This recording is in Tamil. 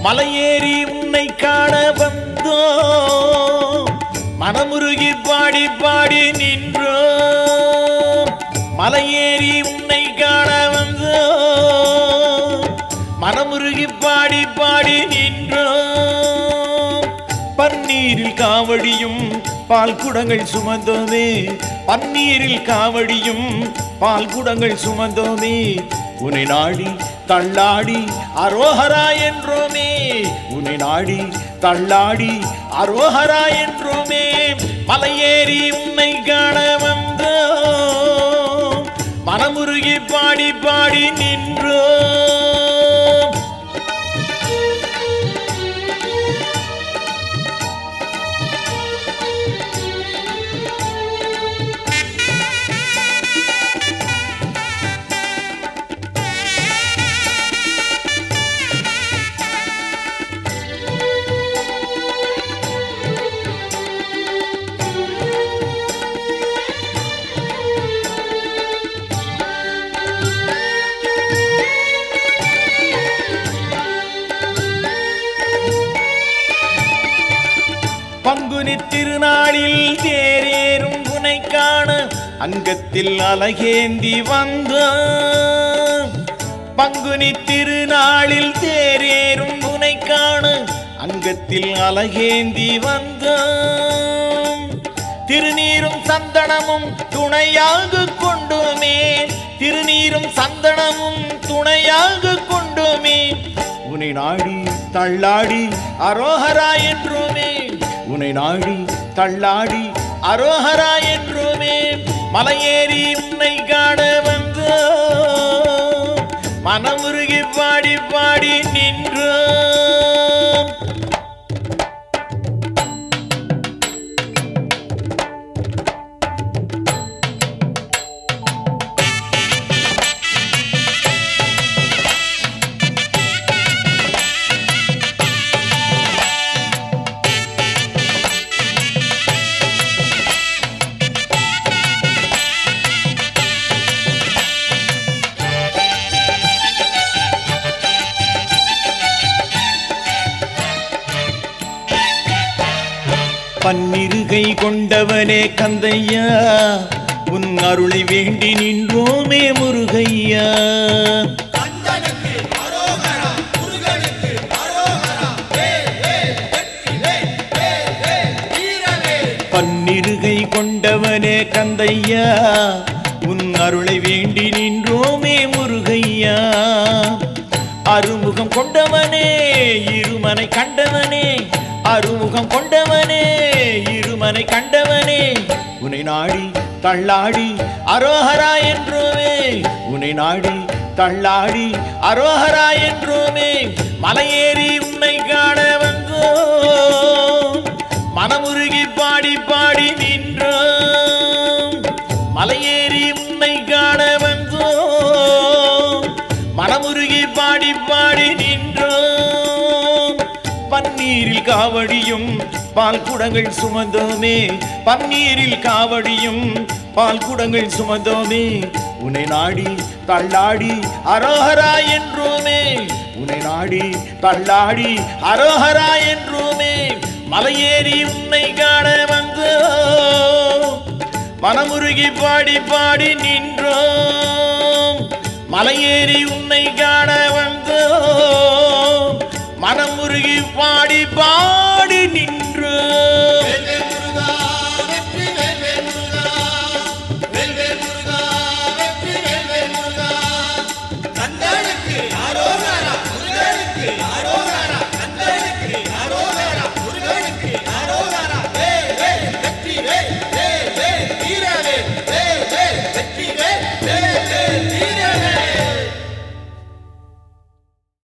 மலையேறி உன்னை காண வந்தோ மனமுருகி பாடி பாடி நின்றோ மலையேறி உன்னை காண வந்தோ மனமுருகி பாடி பாடி நின்றோ பன்னீரில் காவடியும் பால் குடங்கள் சுமந்தோமே பன்னீரில் காவடியும் பால் குடங்கள் சுமந்தோமே உன்னை நாடி தள்ளாடி அரோஹரா என்றோமே உன்னை நாடி தள்ளாடி அரோஹரா என்றோமே மலையேறி உன்னை காண வந்தோ மனமுருகி பாடி பாடி நின்றோ பங்குனி திருநாளில் தேரேறும் உனை காண அங்கத்தில் அலகேந்தி வந்த பங்குனி திருநாளில் தேரேறும் உனை காண அங்கத்தில் அலகேந்தி வந்த திருநீரும் சந்தனமும் துணையாக கொண்டோமே திருநீரும் சந்தனமும் துணையாக கொண்டோமே உன்னை நாடி தள்ளாடி அரோஹரா என்றோமே உன்னை நாடி தள்ளாடி அரோஹரா என்றோமே மலையேறி உன்னை காண வந்து மனமுருகி பாடி பாடி நின்றோம் பன்னிருகை கொண்டவனே கந்தையா உன் அருளை வேண்டி நின்றோமே முருகையா பன்னிருகை கொண்டவனே கந்தையா உன் அருளை வேண்டி நின்றோமே முருகையா அருமுகம் கொண்டவனே இருமனை கண்டவனே அருமுகம் கொண்டவனே இருமனை கண்டவனே உன்னை நாடி தள்ளாடி அரோஹரா என்றோமே உன்னை நாடி தள்ளாடி அரோஹரா என்றோமே மலையேறி உன்னை காண வந்தோ மனமுருகி பாடி பாடி நின்றோம் மலையேறி உன்னை காண வந்தோ மனமுருகி பாடி பாடி நின்றோம் பன்னீரில் காவடியும் பால் குடங்கள் சுமந்தோமே பன்னீரில் காவடியும் பால் குடங்கள் சுமந்தோமே உன்னை நாடி தள்ளாடி அரோஹரா என்றோமே உன்னை நாடி தள்ளாடி அரோஹரா என்றோமே மலையேறி உன்னை காண வந்தோ மனமுருகி பாடி பாடி நின்றோம் மலையேறி உன்னை காண வந்தோ மனமுருகி பாடி பாடி